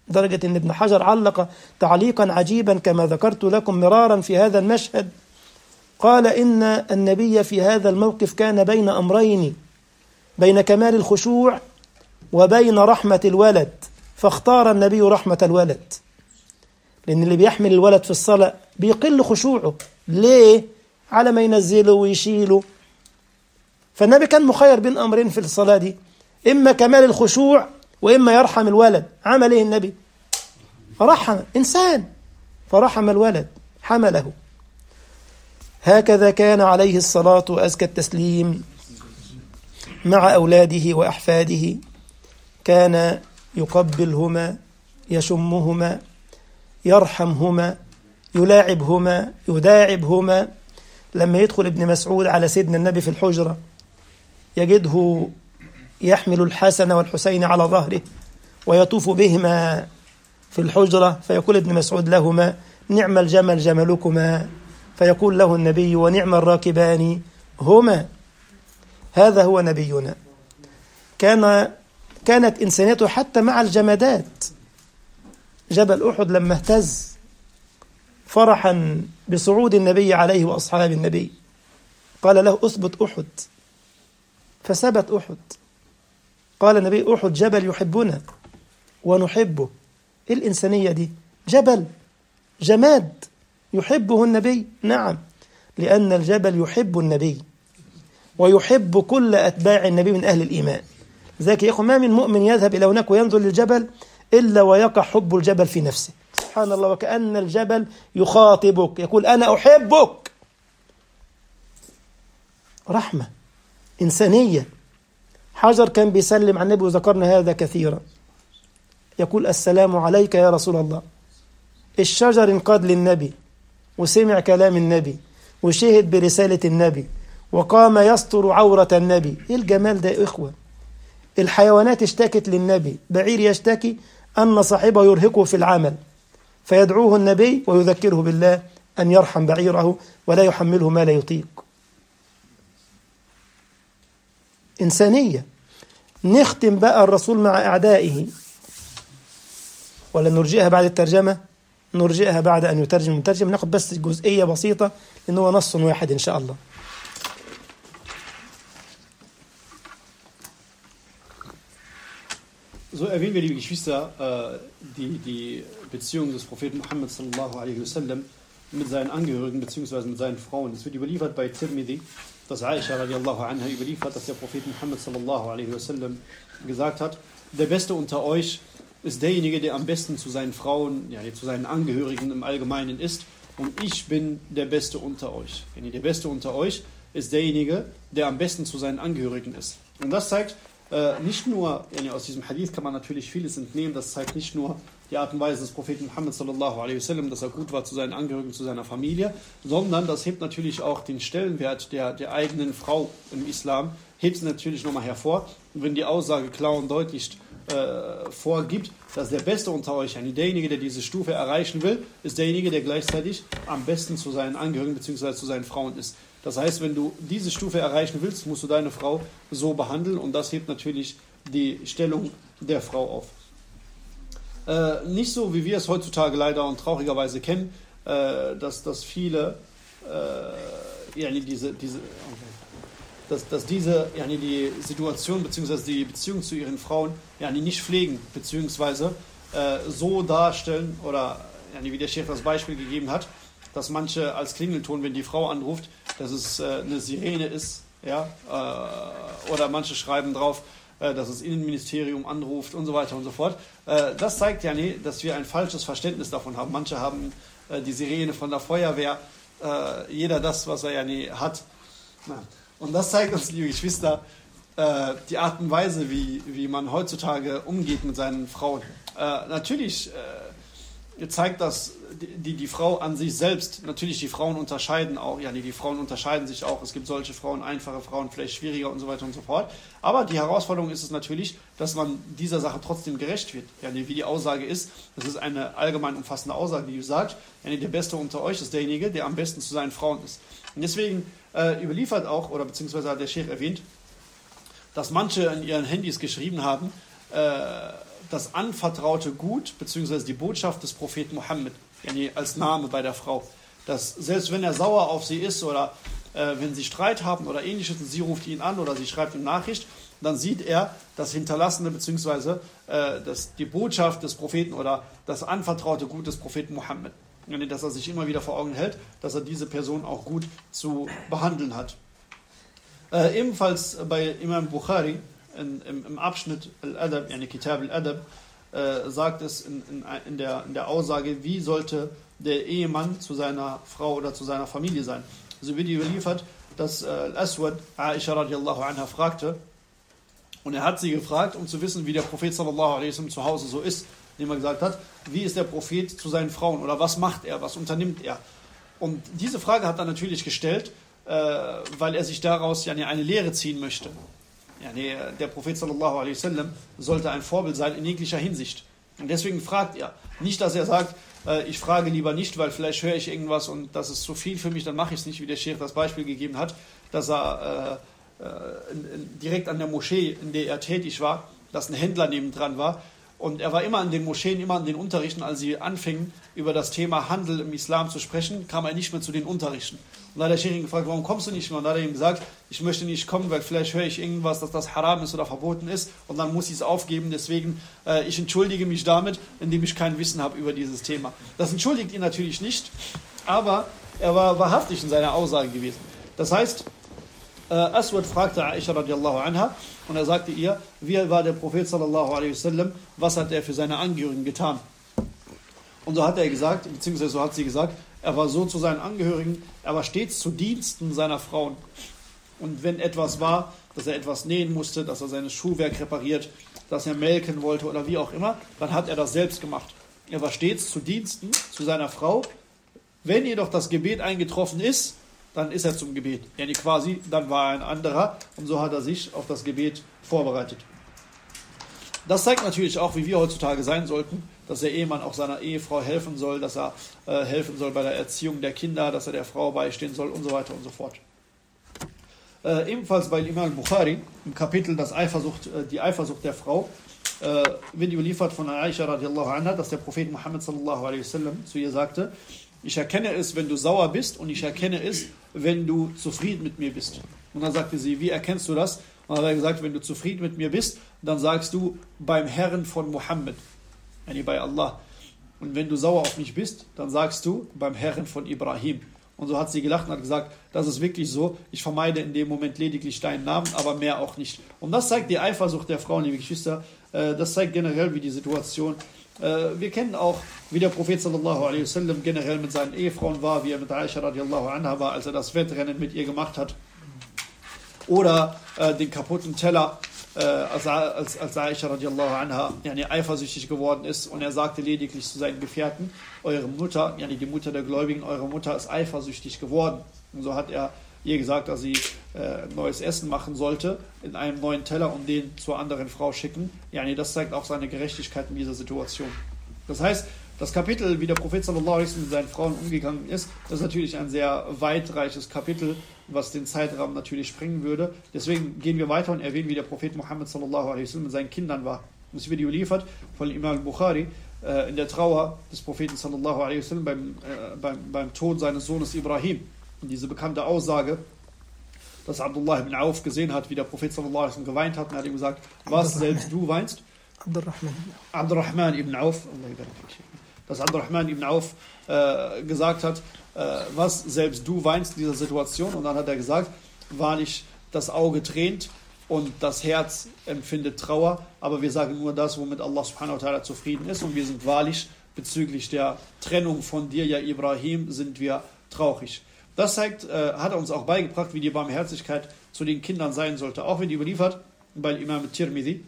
درجة أن ابن حجر علق تعليقا عجيبا كما ذكرت لكم مرارا في هذا المشهد قال إن النبي في هذا الموقف كان بين أمرين بين كمال الخشوع وبين رحمة الولد فاختار النبي رحمة الولد لأن اللي بيحمل الولد في الصلاة بيقل خشوعه ليه؟ على ما ينزله ويشيله فالنبي كان مخير بين أمرين في الصلاة دي إما كمال الخشوع وإما يرحم الولد عمل إيه النبي رحم إنسان فرحم الولد حمله هكذا كان عليه الصلاة وأزكى التسليم مع أولاده وأحفاده كان يقبلهما يشمهما يرحمهما يلاعبهما يداعبهما لما يدخل ابن مسعود على سيدنا النبي في الحجرة يجده يحمل الحسن والحسين على ظهره ويطوف بهما في الحجرة فيقول ابن مسعود لهما نعم الجمل جملكما فيقول له النبي ونعم الراكبان هما هذا هو نبينا كان كانت إنسانيته حتى مع الجمادات جبل أحد لما اهتز فرحا بصعود النبي عليه وأصحاب النبي قال له أثبت أحد فثبت أحد قال النبي أحد جبل يحبنا ونحبه إيه الإنسانية دي جبل جماد يحبه النبي نعم لأن الجبل يحب النبي ويحب كل أتباع النبي من أهل الإيمان ذاك يا أخو ما من مؤمن يذهب إلى هناك وينظر للجبل إلا ويقع حب الجبل في نفسه سبحان الله وكأن الجبل يخاطبك يقول أنا أحبك رحمة إنسانية حجر كان بيسلم على النبي وذكرنا هذا كثيرا يقول السلام عليك يا رسول الله الشجر انقاد للنبي وسمع كلام النبي وشهد برسالة النبي وقام يستر عورة النبي ايه الجمال ده يا إخوة الحيوانات اشتكت للنبي بعير يشتكي أن صاحبه يرهقه في العمل فيدعوه النبي ويذكره بالله أن يرحم بعيره ولا يحمله ما لا يطيق إنسانية نختم بقى الرسول مع أعدائه ولا نرجئها بعد الترجمة نرجئها بعد أن يترجم المترجم ناخد بس جزئية بسيطة لأنه هو نص واحد إن شاء الله So erwähnen wir, liebe Geschwister, äh, die, die Beziehung des Propheten Muhammad sallallahu alaihi wasallam mit seinen Angehörigen bzw. mit seinen Frauen. Es wird überliefert bei Tirmidhi, dass Aisha radiallahu anha überliefert, dass der Prophet Muhammad sallallahu alaihi wasallam gesagt hat, der Beste unter euch ist derjenige, der am besten zu seinen Frauen, ja, zu seinen Angehörigen im Allgemeinen ist und ich bin der Beste unter euch. Der Beste unter euch ist derjenige, der am besten zu seinen Angehörigen ist. Und das zeigt, äh, nicht nur, yani aus diesem Hadith kann man natürlich vieles entnehmen, das zeigt nicht nur die Art und Weise des Propheten Muhammad sallallahu alaihi wasallam, dass er gut war zu seinen Angehörigen, zu seiner Familie, sondern das hebt natürlich auch den Stellenwert der, der eigenen Frau im Islam, hebt es natürlich nochmal hervor. Und wenn die Aussage klar und deutlich äh, vorgibt, dass der Beste unter euch, yani derjenige, der diese Stufe erreichen will, ist derjenige, der gleichzeitig am besten zu seinen Angehörigen bzw. zu seinen Frauen ist. Das heißt, wenn du diese Stufe erreichen willst, musst du deine Frau so behandeln und das hebt natürlich die Stellung der Frau auf. Äh, nicht so, wie wir es heutzutage leider und traurigerweise kennen, äh, dass, dass viele äh, ja, diese, diese, dass, dass diese ja, die Situation bzw. die Beziehung zu ihren Frauen ja, nicht pflegen bzw. Äh, so darstellen oder ja, wie der Chef das Beispiel gegeben hat, dass manche als Klingelton, wenn die Frau anruft, dass es äh, eine Sirene ist, ja, äh, oder manche schreiben drauf, äh, dass das Innenministerium anruft und so weiter und so fort. Äh, das zeigt ja nie, dass wir ein falsches Verständnis davon haben. Manche haben äh, die Sirene von der Feuerwehr, äh, jeder das, was er ja nie hat. Na. Und das zeigt uns, liebe Geschwister, die Art und Weise, wie, wie man heutzutage umgeht mit seinen Frauen. natürlich zeigt das die, die Frau an sich selbst, natürlich die Frauen unterscheiden auch, ja, die, die Frauen unterscheiden sich auch, es gibt solche Frauen, einfache Frauen, vielleicht schwieriger und so weiter und so fort. Aber die Herausforderung ist es natürlich, dass man dieser Sache trotzdem gerecht wird. Ja, wie die Aussage ist, das ist eine allgemein umfassende Aussage, die sagt, ja, der Beste unter euch ist derjenige, der am besten zu seinen Frauen ist. Und deswegen äh, überliefert auch, oder beziehungsweise hat der Sheikh erwähnt, dass manche in ihren Handys geschrieben haben, äh, das anvertraute Gut, beziehungsweise die Botschaft des Propheten Mohammed, yani als Name bei der Frau. Dass selbst wenn er sauer auf sie ist oder äh, wenn sie Streit haben oder ähnliches und sie ruft ihn an oder sie schreibt ihm Nachricht, dann sieht er das Hinterlassene beziehungsweise äh, das, die Botschaft des Propheten oder das anvertraute Gut des Propheten Mohammed. Dass er sich immer wieder vor Augen hält, dass er diese Person auch gut zu behandeln hat. Äh, ebenfalls bei Imam Bukhari in, im, im, Abschnitt Al-Adab, yani Kitab Al-Adab, äh, sagt es in, in, in, der, in der Aussage, wie sollte der Ehemann zu seiner Frau oder zu seiner Familie sein. So wird überliefert, dass äh, Al-Aswad Aisha radiallahu anha fragte, und er hat sie gefragt, um zu wissen, wie der Prophet sallallahu alaihi wasallam zu Hause so ist, indem er gesagt hat, wie ist der Prophet zu seinen Frauen oder was macht er, was unternimmt er. Und diese Frage hat er natürlich gestellt, äh, weil er sich daraus ja eine Lehre ziehen möchte. Ja, nee, der Prophet sallallahu alaihi wasallam sollte ein Vorbild sein in jeglicher Hinsicht. Und deswegen fragt er. Nicht, dass er sagt, äh, ich frage lieber nicht, weil vielleicht höre ich irgendwas und das ist zu viel für mich, dann mache ich es nicht, wie der Sheikh das Beispiel gegeben hat, dass er äh, in, in, direkt an der Moschee, in der er tätig war, dass ein Händler nebendran war und er war immer in den Moscheen, immer in den Unterrichten, als sie anfingen, über das Thema Handel im Islam zu sprechen, kam er nicht mehr zu den Unterrichten. Und da hat der Sheikh ihn gefragt, warum kommst du nicht mehr? Und da hat er ihm gesagt, ich möchte nicht kommen, weil vielleicht höre ich irgendwas, dass das haram ist oder verboten ist und dann muss ich es aufgeben. Deswegen, äh, ich entschuldige mich damit, indem ich kein Wissen habe über dieses Thema. Das entschuldigt ihn natürlich nicht, aber er war wahrhaftig in seiner Aussage gewesen. Das heißt, äh, Aswad fragte Aisha radiallahu anha und er sagte ihr, wie war der Prophet sallallahu alaihi wasallam, was hat er für seine Angehörigen getan? Und so hat er gesagt, beziehungsweise so hat sie gesagt, er war so zu seinen Angehörigen, er war stets zu Diensten seiner Frauen. Und wenn etwas war, dass er etwas nähen musste, dass er sein Schuhwerk repariert, dass er melken wollte oder wie auch immer, dann hat er das selbst gemacht. Er war stets zu Diensten zu seiner Frau. Wenn jedoch das Gebet eingetroffen ist, dann ist er zum Gebet. Yani quasi, dann war er ein anderer und so hat er sich auf das Gebet vorbereitet. Das zeigt natürlich auch, wie wir heutzutage sein sollten, dass der Ehemann auch seiner Ehefrau helfen soll, dass er äh, helfen soll bei der Erziehung der Kinder, dass er der Frau beistehen soll und so weiter und so fort. Äh, ebenfalls bei Imam Bukhari im Kapitel das Eifersucht, äh, die Eifersucht der Frau äh, wird überliefert von Aisha radiallahu anha, dass der Prophet Muhammad sallallahu alaihi wasallam zu ihr sagte, ich erkenne es, wenn du sauer bist und ich erkenne es, wenn du zufrieden mit mir bist. Und dann sagte sie, wie erkennst du das? Und dann hat er gesagt, wenn du zufrieden mit mir bist, dann sagst du beim Herrn von Mohammed, yani bei Allah. Und wenn du sauer auf mich bist, dann sagst du beim Herrn von Ibrahim. Und so hat sie gelacht und hat gesagt, das ist wirklich so, ich vermeide in dem Moment lediglich deinen Namen, aber mehr auch nicht. Und das zeigt die Eifersucht der Frauen, liebe Geschwister, äh, das zeigt generell, wie die Situation äh, wir kennen auch, wie der Prophet sallallahu alaihi wasallam generell mit seinen Ehefrauen war, wie er mit Aisha radiallahu anha war, als er das Wettrennen mit ihr gemacht hat. Oder äh, den kaputten Teller, äh, als, als, als Aisha radiallahu anha yani, eifersüchtig geworden ist und er sagte lediglich zu seinen Gefährten, eure Mutter, yani die Mutter der Gläubigen, eure Mutter ist eifersüchtig geworden. Und so hat er ihr gesagt, dass sie äh, neues Essen machen sollte in einem neuen Teller und den zur anderen Frau schicken. Ja, nee, das zeigt auch seine Gerechtigkeit in dieser Situation. Das heißt, das Kapitel, wie der Prophet sallallahu alaihi mit seinen Frauen umgegangen ist, das ist natürlich ein sehr weitreiches Kapitel, was den Zeitrahmen natürlich sprengen würde. Deswegen gehen wir weiter und erwähnen, wie der Prophet Muhammad sallallahu alaihi mit seinen Kindern war. Das wird überliefert von Imam Bukhari äh, in der Trauer des Propheten sallallahu alaihi beim, äh, beim, beim Tod seines Sohnes Ibrahim. Und diese bekannte Aussage, dass Abdullah ibn Auf gesehen hat, wie der Prophet sallallahu alaihi geweint hat und er hat ihm gesagt, was selbst du weinst? Abdurrahman ibn Auf, dass Abdurrahman ibn Auf äh, gesagt hat, äh, was selbst du weinst in dieser Situation. Und dann hat er gesagt, wahrlich, das Auge tränt und das Herz empfindet Trauer, aber wir sagen nur das, womit Allah subhanahu wa ta'ala zufrieden ist und wir sind wahrlich bezüglich der Trennung von dir, ja Ibrahim, sind wir traurig. Das zeigt, äh, hat er uns auch beigebracht, wie die Barmherzigkeit zu den Kindern sein sollte. Auch wenn die überliefert bei Imam Tirmidhi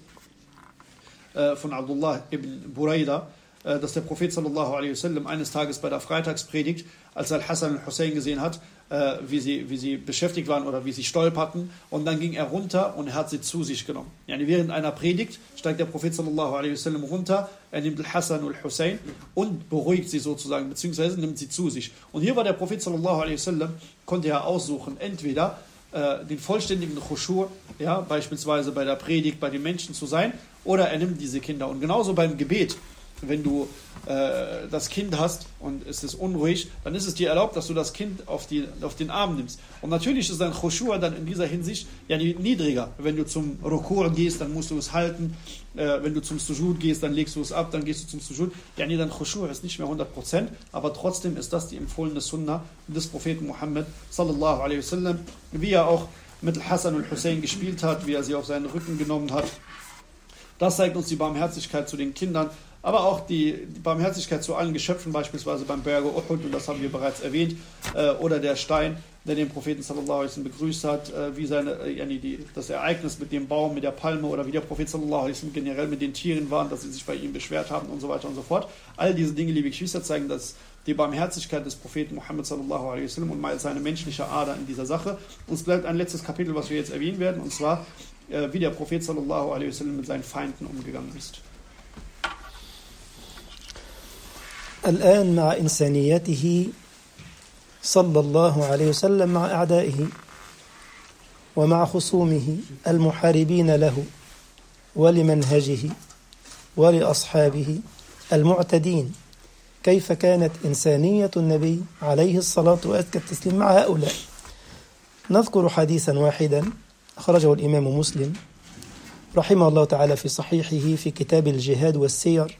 äh, von Abdullah ibn Buraida, äh, dass der Prophet sallallahu alaihi wasallam eines Tages bei der Freitagspredigt, als er Hassan und Hussein gesehen hat, äh, wie, sie, wie sie beschäftigt waren oder wie sie stolperten. Und dann ging er runter und er hat sie zu sich genommen. Yani während einer Predigt steigt der Prophet sallallahu alaihi wasallam runter, er nimmt Al-Hassan und Hussein und beruhigt sie sozusagen, beziehungsweise nimmt sie zu sich. Und hier war der Prophet sallallahu alaihi wasallam, konnte er aussuchen, entweder äh, den vollständigen Khushu', ja, beispielsweise bei der Predigt, bei den Menschen zu sein, oder er nimmt diese Kinder. Und genauso beim Gebet, wenn du äh, das Kind hast und es ist unruhig, dann ist es dir erlaubt, dass du das Kind auf, die, auf den Arm nimmst. Und natürlich ist dein Khushu' dann in dieser Hinsicht ja niedriger. Wenn du zum Rukur gehst, dann musst du es halten. Äh, wenn du zum Sujud gehst, dann legst du es ab, dann gehst du zum Sujud. Ja, nee, dein Khushu' ist nicht mehr 100%, aber trotzdem ist das die empfohlene Sunna des Propheten Muhammad sallallahu alaihi wasallam, wie er auch mit Hassan und Hussein gespielt hat, wie er sie auf seinen Rücken genommen hat. Das zeigt uns die Barmherzigkeit zu den Kindern aber auch die, die, Barmherzigkeit zu allen Geschöpfen, beispielsweise beim Berge Uhud, und das haben wir bereits erwähnt, äh, oder der Stein, der den Propheten sallallahu alaihi wasallam begrüßt hat, äh, wie seine, äh, die, das Ereignis mit dem Baum, mit der Palme oder wie der Prophet sallallahu alaihi wasallam generell mit den Tieren waren, dass sie sich bei ihm beschwert haben und so weiter und so fort. All diese Dinge, liebe Geschwister, zeigen, dass die Barmherzigkeit des Propheten Muhammad sallallahu alaihi wasallam und mal seine menschliche Ader in dieser Sache. Uns bleibt ein letztes Kapitel, was wir jetzt erwähnen werden, und zwar, äh, wie der Prophet sallallahu alaihi wasallam mit seinen Feinden umgegangen ist. الآن مع إنسانيته صلى الله عليه وسلم مع أعدائه ومع خصومه المحاربين له ولمنهجه ولأصحابه المعتدين كيف كانت إنسانية النبي عليه الصلاة وأزكى التسليم مع هؤلاء نذكر حديثا واحدا أخرجه الإمام مسلم رحمه الله تعالى في صحيحه في كتاب الجهاد والسير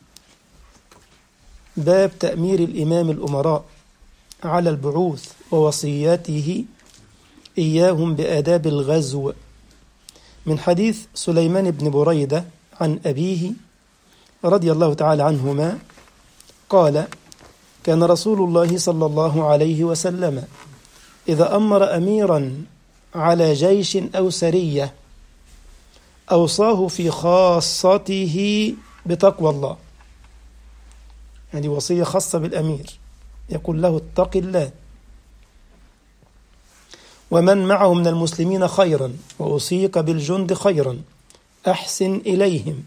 باب تأمير الإمام الأمراء على البعوث ووصياته إياهم بآداب الغزو من حديث سليمان بن بريدة عن أبيه رضي الله تعالى عنهما قال كان رسول الله صلى الله عليه وسلم إذا أمر أميرا على جيش أو سرية أوصاه في خاصته بتقوى الله هذه وصية خاصة بالأمير يقول له اتق الله ومن معه من المسلمين خيرا وأوصيك بالجند خيرا أحسن إليهم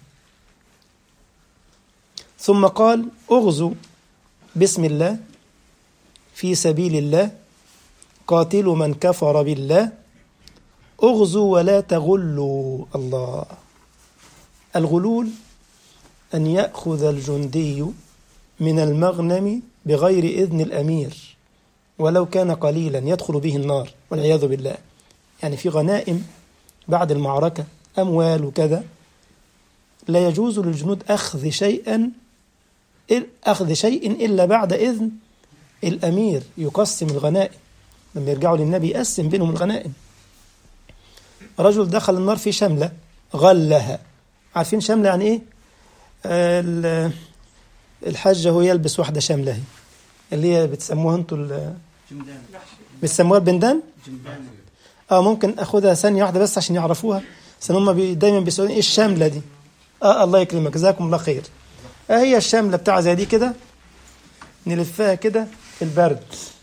ثم قال اغزوا بسم الله في سبيل الله قاتلوا من كفر بالله اغزوا ولا تغلوا الله الغلول أن يأخذ الجندي من المغنم بغير إذن الأمير ولو كان قليلا يدخل به النار والعياذ بالله يعني في غنائم بعد المعركة أموال وكذا لا يجوز للجنود أخذ شيئا أخذ شيء إلا بعد إذن الأمير يقسم الغنائم لما يرجعوا للنبي يقسم بينهم الغنائم رجل دخل النار في شملة غلها عارفين شملة يعني إيه؟ آه الحاج هو يلبس واحدة شاملة هي اللي هي بتسموها انتوا بتسموها البندان؟ اه ممكن اخدها ثانية واحدة بس عشان يعرفوها عشان هم بي دايما بيسألوني ايه الشاملة دي؟ اه الله يكرمك جزاكم الله خير آه هي الشاملة بتاع زي دي كده نلفها كده في البرد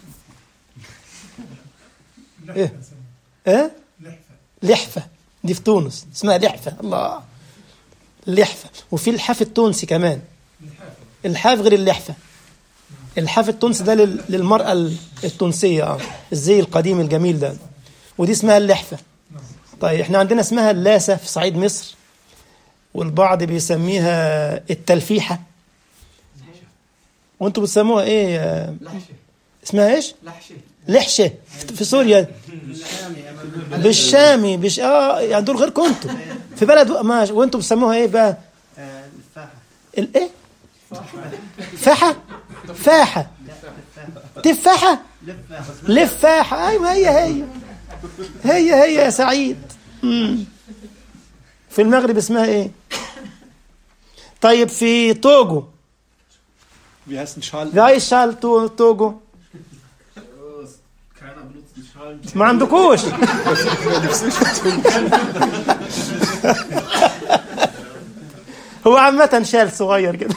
ايه؟ ايه؟ لحفة دي في تونس اسمها لحفة الله لحفة وفي الحاف التونسي كمان الحاف غير اللحفة الحاف التونسي ده للمرأة التونسية اه الزي القديم الجميل ده ودي اسمها اللحفة طيب احنا عندنا اسمها اللاسة في صعيد مصر والبعض بيسميها التلفيحة وانتوا بتسموها ايه اسمها ايش لحشة في سوريا بالشامي بش اه يعني دول غيركم انتوا في بلد ما وانتوا بتسموها ايه بقى الايه فاحة فاحة تفاحة لفاحة أيوة هي هي هي هي يا سعيد مم. في المغرب اسمها ايه طيب في توجو Wie heißt ein Schal? Wie heißt Schal تو- توجو Keiner benutzt einen Schal. ما عندكوش هو عامة شال صغير كده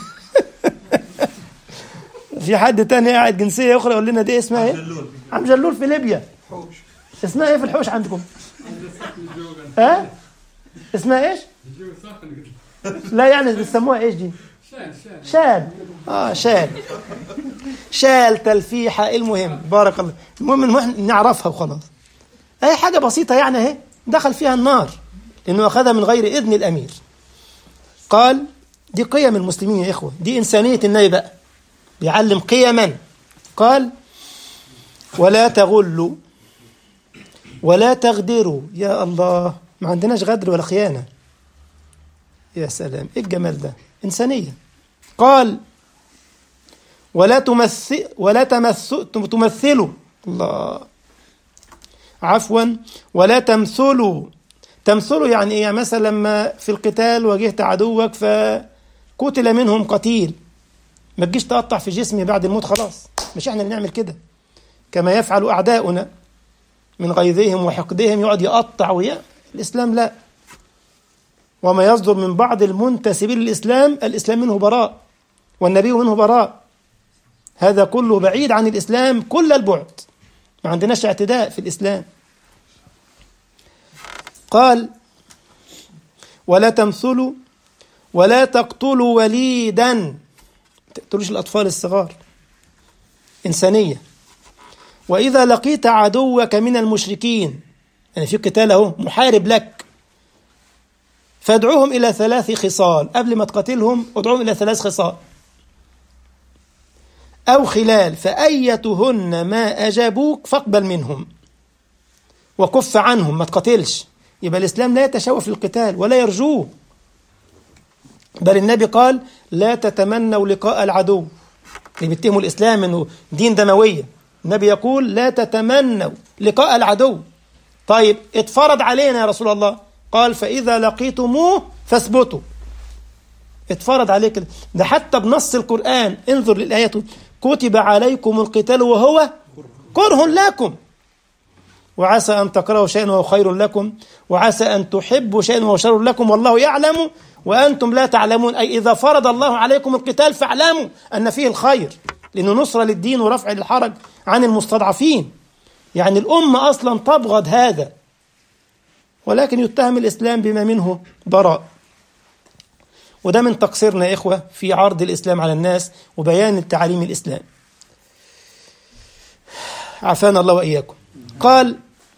في حد تاني قاعد جنسية أخرى يقول لنا دي اسمها إيه؟ عم جلول في ليبيا اسمها إيه في الحوش عندكم؟ ها؟ اسمها إيش؟ لا يعني بيسموها إيش دي؟ شال اه شال شال تلفيحة المهم بارك الله المهم إن إحنا نعرفها وخلاص أي حاجة بسيطة يعني اهي دخل فيها النار لأنه أخذها من غير إذن الأمير قال دي قيم المسلمين يا إخوة دي إنسانية النبي بقى بيعلم قيما قال ولا تغلوا ولا تغدروا يا الله ما عندناش غدر ولا خيانة يا سلام ايه الجمال ده إنسانية قال ولا تمثل ولا تمثل تمثلوا الله عفوا ولا تمثلوا تمثلوا يعني ايه يعني مثلا لما في القتال واجهت عدوك فقتل منهم قتيل ما تجيش تقطع في جسمي بعد الموت خلاص مش احنا اللي نعمل كده كما يفعل اعداؤنا من غيظهم وحقدهم يقعد يقطع ويا الاسلام لا وما يصدر من بعض المنتسبين للاسلام الاسلام منه براء والنبي منه براء هذا كله بعيد عن الاسلام كل البعد ما عندناش اعتداء في الاسلام قال ولا تمثلوا ولا تقتلوا وليدا ما تقتلوش الأطفال الصغار إنسانية وإذا لقيت عدوك من المشركين يعني في قتال أهو محارب لك فادعوهم إلى ثلاث خصال قبل ما تقاتلهم ادعوهم إلى ثلاث خصال أو خلال فأيتهن ما أجابوك فاقبل منهم وكف عنهم ما تقاتلش يبقى الإسلام لا يتشوف في القتال ولا يرجوه بل النبي قال لا تتمنوا لقاء العدو اللي بيتهموا الإسلام أنه دين دموية النبي يقول لا تتمنوا لقاء العدو طيب اتفرض علينا يا رسول الله قال فإذا لقيتموه فاثبتوا اتفرض عليك ده حتى بنص القرآن انظر للآية كتب عليكم القتال وهو كره لكم وعسى أن تكرهوا شيئا وهو خير لكم وعسى أن تحبوا شيئا وهو شر لكم والله يعلم وأنتم لا تعلمون أي إذا فرض الله عليكم القتال فاعلموا أن فيه الخير لأنه نصرة للدين ورفع الحرج عن المستضعفين يعني الأمة أصلا تبغض هذا ولكن يتهم الإسلام بما منه براء وده من تقصيرنا يا إخوة في عرض الإسلام على الناس وبيان التعاليم الإسلام عافانا الله وإياكم قال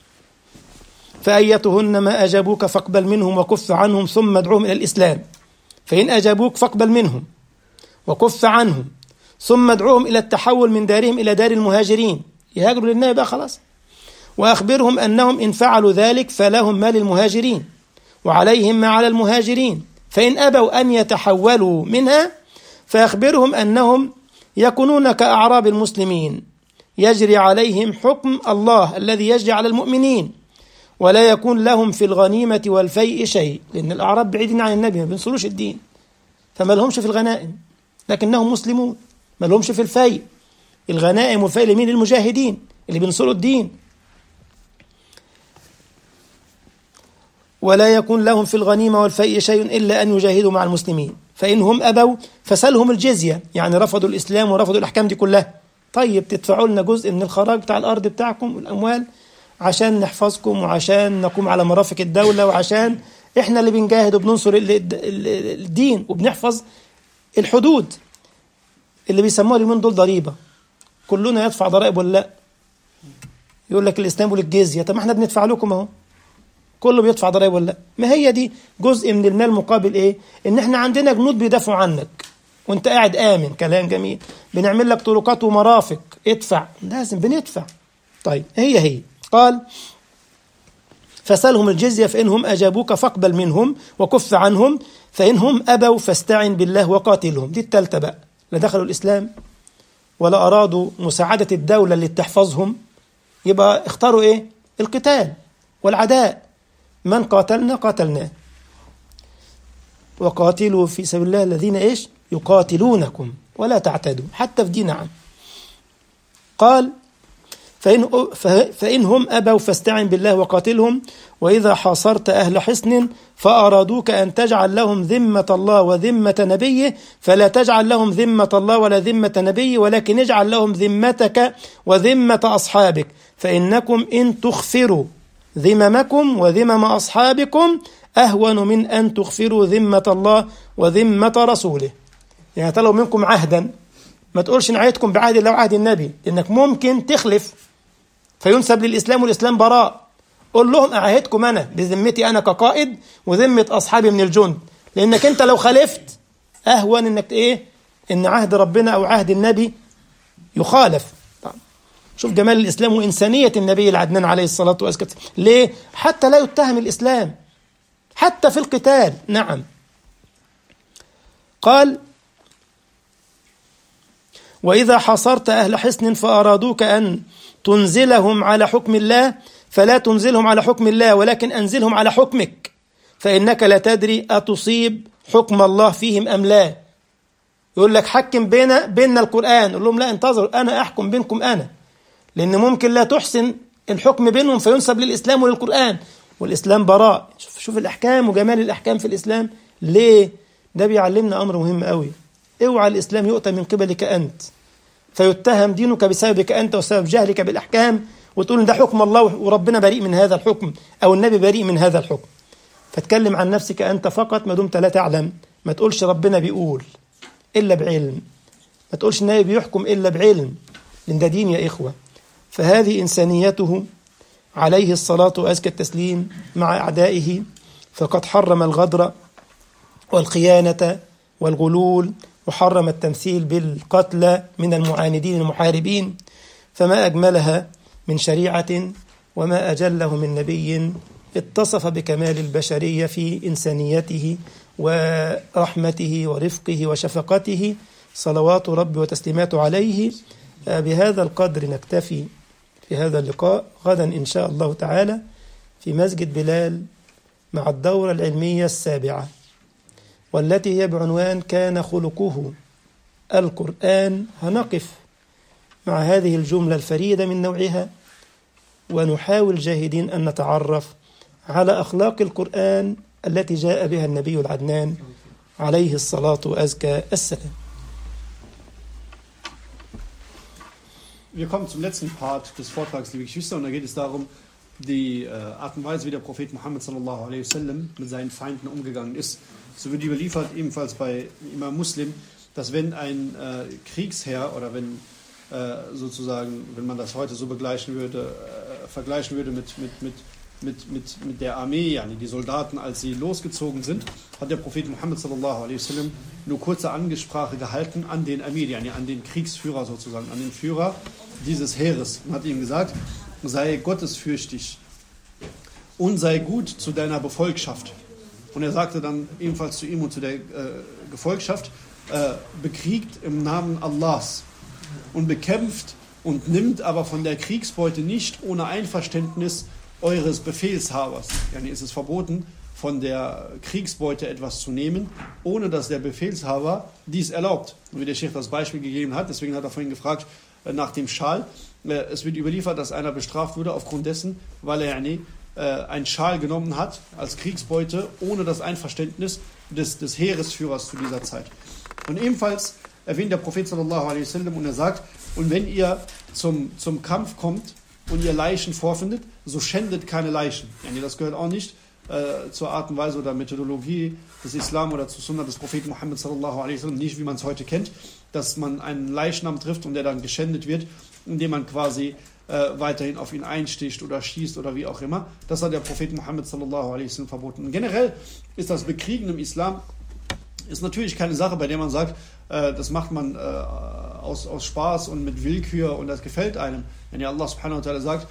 فأيتهن ما أجابوك فاقبل منهم وكف عنهم ثم ادعوهم إلى الإسلام فإن أجابوك فاقبل منهم وكف عنهم ثم ادعوهم إلى التحول من دارهم إلى دار المهاجرين يهاجروا للنبي بقى خلاص وأخبرهم أنهم إن فعلوا ذلك فلهم ما للمهاجرين وعليهم ما على المهاجرين فإن أبوا أن يتحولوا منها فأخبرهم أنهم يكونون كأعراب المسلمين يجري عليهم حكم الله الذي يجري على المؤمنين ولا يكون لهم في الغنيمة والفيء شيء لأن الأعراب بعيدين عن النبي ما بينصروش الدين فما لهمش في الغنائم لكنهم مسلمون ما لهمش في الفيء الغنائم والفيء لمين المجاهدين اللي بينصروا الدين ولا يكون لهم في الغنيمة والفيء شيء إلا أن يجاهدوا مع المسلمين فإن هم أبوا فسلهم الجزية يعني رفضوا الإسلام ورفضوا الأحكام دي كلها طيب تدفعوا لنا جزء من الخراج بتاع الأرض بتاعكم والأموال عشان نحفظكم وعشان نقوم على مرافق الدولة وعشان إحنا اللي بنجاهد وبننصر الدين وبنحفظ الحدود اللي بيسموها اليومين دول ضريبة كلنا يدفع ضرائب ولا لا يقول لك الإسلام يقول الجزية طب ما احنا بندفع لكم أهو كله بيدفع ضرائب ولا لا ما هي دي جزء من المال مقابل ايه ان احنا عندنا جنود بيدافعوا عنك وانت قاعد امن كلام جميل بنعمل لك طرقات ومرافق ادفع لازم بندفع طيب هي هي قال فسلهم الجزية فإنهم أجابوك فاقبل منهم وكف عنهم فإنهم أبوا فاستعن بالله وقاتلهم دي التالتة بقى لا دخلوا الإسلام ولا أرادوا مساعدة الدولة اللي تحفظهم يبقى اختاروا إيه القتال والعداء من قاتلنا قاتلناه وقاتلوا في سبيل الله الذين إيش يقاتلونكم ولا تعتدوا حتى في دي نعم قال فإن, فإن هم أبوا فاستعن بالله وقاتلهم وإذا حاصرت أهل حصن فأرادوك أن تجعل لهم ذمة الله وذمة نبيه فلا تجعل لهم ذمة الله ولا ذمة نبيه ولكن اجعل لهم ذمتك وذمة أصحابك فإنكم إن تخفروا ذممكم وذمم أصحابكم أهون من أن تغفروا ذمة الله وذمة رسوله يعني طلبوا منكم عهدا ما تقولش نعيدكم بعهد الله وعهد النبي لأنك ممكن تخلف فينسب للإسلام والإسلام براء قول لهم أعاهدكم أنا بذمتي أنا كقائد وذمة أصحابي من الجند لأنك أنت لو خالفت أهون إنك إيه إن عهد ربنا أو عهد النبي يخالف طبعا. شوف جمال الإسلام وإنسانية النبي العدنان عليه الصلاة والسلام ليه؟ حتى لا يتهم الإسلام حتى في القتال نعم قال وإذا حصرت أهل حصن فأرادوك أن تنزلهم على حكم الله فلا تنزلهم على حكم الله ولكن أنزلهم على حكمك فإنك لا تدري أتصيب حكم الله فيهم أم لا يقول لك حكم بين بيننا القرآن يقول لهم لا انتظروا أنا أحكم بينكم أنا لأن ممكن لا تحسن الحكم بينهم فينسب للإسلام وللقرآن والإسلام براء شوف, شوف الأحكام وجمال الأحكام في الإسلام ليه ده بيعلمنا أمر مهم قوي اوعى الإسلام يؤتى من قبلك أنت فيتهم دينك بسببك أنت وسبب جهلك بالأحكام وتقول ده حكم الله وربنا بريء من هذا الحكم أو النبي بريء من هذا الحكم فتكلم عن نفسك أنت فقط ما دمت لا تعلم ما تقولش ربنا بيقول إلا بعلم ما تقولش النبي بيحكم إلا بعلم لأن ده دين يا إخوة فهذه إنسانيته عليه الصلاة وأزكى التسليم مع أعدائه فقد حرم الغدر والخيانة والغلول وحرم التمثيل بالقتلى من المعاندين المحاربين فما أجملها من شريعة وما أجله من نبي اتصف بكمال البشرية في إنسانيته ورحمته ورفقه وشفقته صلوات ربي وتسليماته عليه بهذا القدر نكتفي في هذا اللقاء غدا إن شاء الله تعالى في مسجد بلال مع الدورة العلمية السابعة والتي هي بعنوان كان خلقه القرآن هنقف مع هذه الجملة الفريدة من نوعها ونحاول جاهدين أن نتعرف على أخلاق القرآن التي جاء بها النبي العدنان عليه الصلاة وأزكى السلام Wir kommen zum letzten Part des Vortrags, liebe Geschwister, und da geht es darum, die äh, Art und Weise, wie der Prophet Muhammad sallallahu alaihi wasallam mit seinen Feinden umgegangen ist. So wird überliefert, ebenfalls bei Imam Muslim, dass wenn ein äh, Kriegsherr oder wenn äh, sozusagen, wenn man das heute so begleichen würde, äh, vergleichen würde mit, mit, mit, mit, mit, mit der Armee, yani die Soldaten, als sie losgezogen sind, hat der Prophet Muhammad sallallahu alaihi wasallam nur kurze Angesprache gehalten an den Amir, yani an den Kriegsführer sozusagen, an den Führer dieses Heeres und hat ihm gesagt, sei gottesfürchtig und sei gut zu deiner Befolgschaft. Und er sagte dann ebenfalls zu ihm und zu der äh, Gefolgschaft, äh, bekriegt im Namen Allahs und bekämpft und nimmt aber von der Kriegsbeute nicht ohne Einverständnis eures Befehlshabers. Yani ist es verboten, von der Kriegsbeute etwas zu nehmen, ohne dass der Befehlshaber dies erlaubt. Und wie der Sheikh das Beispiel gegeben hat, deswegen hat er vorhin gefragt äh, nach dem Schal. Äh, es wird überliefert, dass einer bestraft wurde aufgrund dessen, weil er yani, äh, einen Schal genommen hat als Kriegsbeute, ohne das Einverständnis des, des Heeresführers zu dieser Zeit. Und ebenfalls erwähnt der Prophet sallallahu alaihi wasallam und er sagt, und wenn ihr zum, zum Kampf kommt und ihr Leichen vorfindet, so schändet keine Leichen. Yani das gehört auch nicht äh, zur Art und Weise oder Methodologie des Islam oder zur Sunna des Propheten Muhammad sallallahu alaihi wasallam, nicht wie man es heute kennt, dass man einen Leichnam trifft und der dann geschändet wird, indem man quasi äh, weiterhin auf ihn einsticht oder schießt oder wie auch immer. Das hat der Prophet Muhammad sallallahu alaihi wasallam verboten. Und generell ist das Bekriegen im Islam ist natürlich keine Sache, bei der man sagt, äh, das macht man äh, aus, aus Spaß und mit Willkür und das gefällt einem. Wenn ja Allah subhanahu wa ta'ala sagt,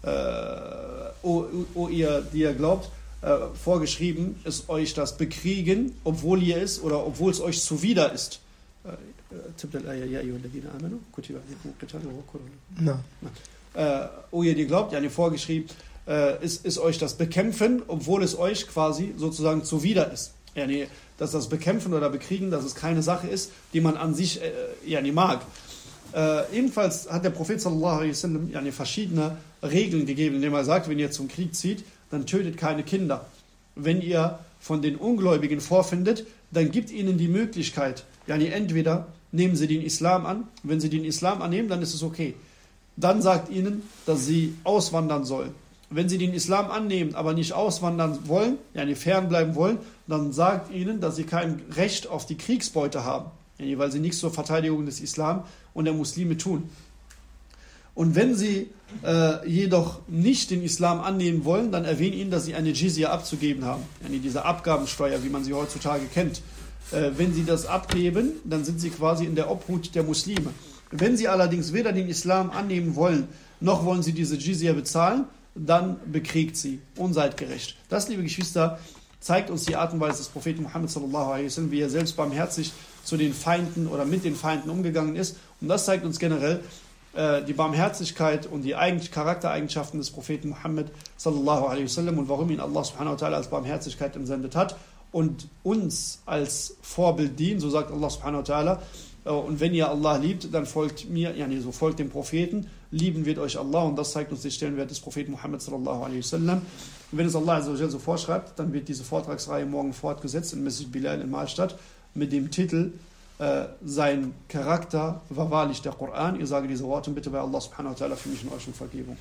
äh, o, o ihr, die ihr glaubt, äh, vorgeschrieben ist euch das Bekriegen, obwohl ihr es oder obwohl es euch zuwider ist. تبدا الايه يا ايها الذين امنوا كتب عليكم القتال وهو كره نعم äh, oh ihr die glaubt, ja, ihr vorgeschrieben, äh, ist, ist euch das Bekämpfen, obwohl es euch quasi sozusagen zuwider ist. Ja, nee, dass das Bekämpfen oder Bekriegen, dass es keine Sache ist, die man an sich äh, ja nie mag. Äh, ebenfalls hat der Prophet sallallahu alaihi wasallam ja, verschiedene Regeln gegeben, indem er sagt, wenn ihr zum Krieg zieht, dann tötet keine Kinder. Wenn ihr von den Ungläubigen vorfindet, dann gibt ihnen die Möglichkeit, ja, nie entweder nehmen sie den Islam an, wenn sie den Islam annehmen, dann ist es okay. Dann sagt ihnen, dass sie auswandern sollen. Wenn sie den Islam annehmen, aber nicht auswandern wollen, ja, nie fernbleiben wollen, dann sagt ihnen, dass sie kein Recht auf die Kriegsbeute haben, ja, weil sie nichts zur Verteidigung des Islam und der Muslime tun. Und wenn sie äh, jedoch nicht den Islam annehmen wollen, dann erwähnen ihnen, dass sie eine Jizya abzugeben haben. Yani diese Abgabensteuer, wie man sie heutzutage kennt. Äh, wenn sie das abgeben, dann sind sie quasi in der Obhut der Muslime. Wenn sie allerdings weder den Islam annehmen wollen, noch wollen sie diese Jizya bezahlen, dann bekriegt sie und seid gerecht. Das, liebe Geschwister, zeigt uns die Art und Weise des Propheten Muhammad sallallahu alaihi wasallam, wie er selbst barmherzig zu den Feinden oder mit den Feinden umgegangen ist. Und das zeigt uns generell äh, die Barmherzigkeit und die Eigen Charaktereigenschaften des Propheten Muhammad sallallahu alaihi wasallam und warum ihn Allah subhanahu wa ta'ala als Barmherzigkeit entsendet hat und uns als Vorbild dient, so sagt Allah subhanahu wa ta'ala, äh, und wenn ihr Allah liebt, dann folgt mir, ja nee, so folgt dem Propheten, lieben wird euch Allah und das zeigt uns den Stellenwert des Propheten Muhammad sallallahu alaihi wasallam. Und wenn es Allah so vorschreibt, dann wird diese Vortragsreihe morgen fortgesetzt in Masjid Bilal in Malstadt mit dem Titel äh, sein Charakter war wahrlich der Koran. Ihr sage diese Worte und bitte bei Allah subhanahu wa ta'ala für mich und euch um Vergebung.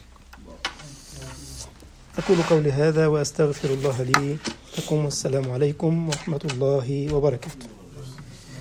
أقول قولي هذا وأستغفر الله لي لكم والسلام عليكم ورحمة الله وبركاته